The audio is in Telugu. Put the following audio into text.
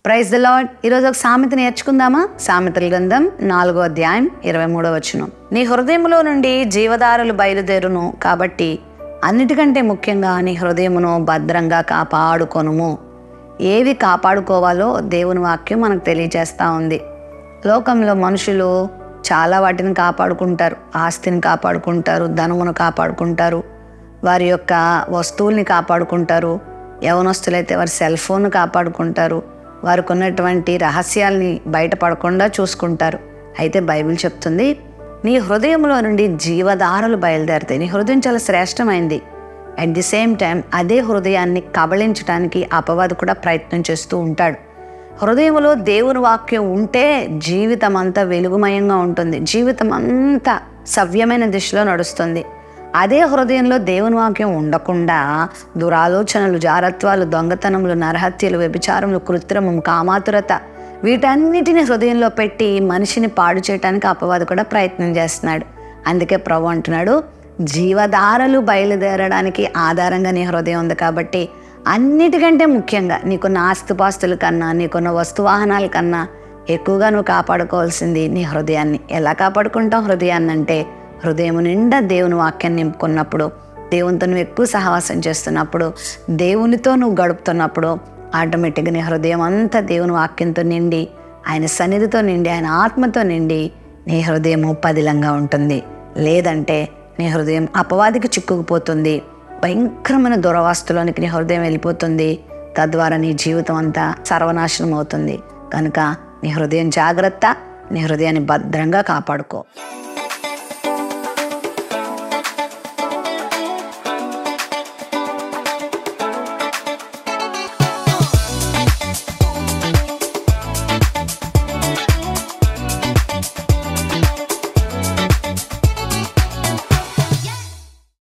ప్రైజ్ ద లాడ్ ఈరోజు ఒక సామెత నేర్చుకుందామా సామెతల గ్రంథం నాలుగో అధ్యాయం ఇరవై మూడో వచనం నీ హృదయంలో నుండి జీవదారులు బయలుదేరును కాబట్టి అన్నిటికంటే ముఖ్యంగా నీ హృదయమును భద్రంగా కాపాడుకొనుము ఏవి కాపాడుకోవాలో దేవుని వాక్యం మనకు తెలియజేస్తూ ఉంది లోకంలో మనుషులు చాలా వాటిని కాపాడుకుంటారు ఆస్తిని కాపాడుకుంటారు ధనమును కాపాడుకుంటారు వారి యొక్క వస్తువుల్ని కాపాడుకుంటారు యవనస్తులైతే వారి సెల్ ఫోన్ కాపాడుకుంటారు వారికి ఉన్నటువంటి రహస్యాల్ని బయటపడకుండా చూసుకుంటారు అయితే బైబిల్ చెప్తుంది నీ హృదయంలో నుండి జీవధారలు బయలుదేరుతాయి నీ హృదయం చాలా శ్రేష్టమైంది అట్ ది సేమ్ టైం అదే హృదయాన్ని కబళించడానికి అపవాది కూడా ప్రయత్నం చేస్తూ ఉంటాడు హృదయంలో దేవుని వాక్యం ఉంటే జీవితం అంతా వెలుగుమయంగా ఉంటుంది జీవితం అంతా సవ్యమైన దిశలో నడుస్తుంది అదే హృదయంలో దేవుని వాక్యం ఉండకుండా దురాలోచనలు జారత్వాలు దొంగతనములు నరహత్యలు వ్యభిచారములు కృత్రిమం కామాతురత వీటన్నిటిని హృదయంలో పెట్టి మనిషిని పాడు చేయడానికి అపవాది కూడా ప్రయత్నం చేస్తున్నాడు అందుకే ప్రభు అంటున్నాడు జీవధారలు బయలుదేరడానికి ఆధారంగా నీ హృదయం ఉంది కాబట్టి అన్నిటికంటే ముఖ్యంగా నీకున్న ఆస్తిపాస్తుల కన్నా నీకున్న వస్తువాహనాల కన్నా ఎక్కువగా నువ్వు కాపాడుకోవాల్సింది నీ హృదయాన్ని ఎలా కాపాడుకుంటావు హృదయాన్ని అంటే హృదయం నిండా దేవుని వాక్యాన్ని నింపుకున్నప్పుడు దేవునితో నువ్వు ఎక్కువ సహవాసం చేస్తున్నప్పుడు దేవునితో నువ్వు గడుపుతున్నప్పుడు ఆటోమేటిక్గా నీ హృదయం అంతా దేవుని వాక్యంతో నిండి ఆయన సన్నిధితో నిండి ఆయన ఆత్మతో నిండి నీ హృదయము పదిలంగా ఉంటుంది లేదంటే నీ హృదయం అపవాదికి చిక్కుకుపోతుంది భయంకరమైన దురవాస్తులోనికి నీ హృదయం వెళ్ళిపోతుంది తద్వారా నీ జీవితం అంతా సర్వనాశనం అవుతుంది కనుక నీ హృదయం జాగ్రత్త నీ హృదయాన్ని భద్రంగా కాపాడుకో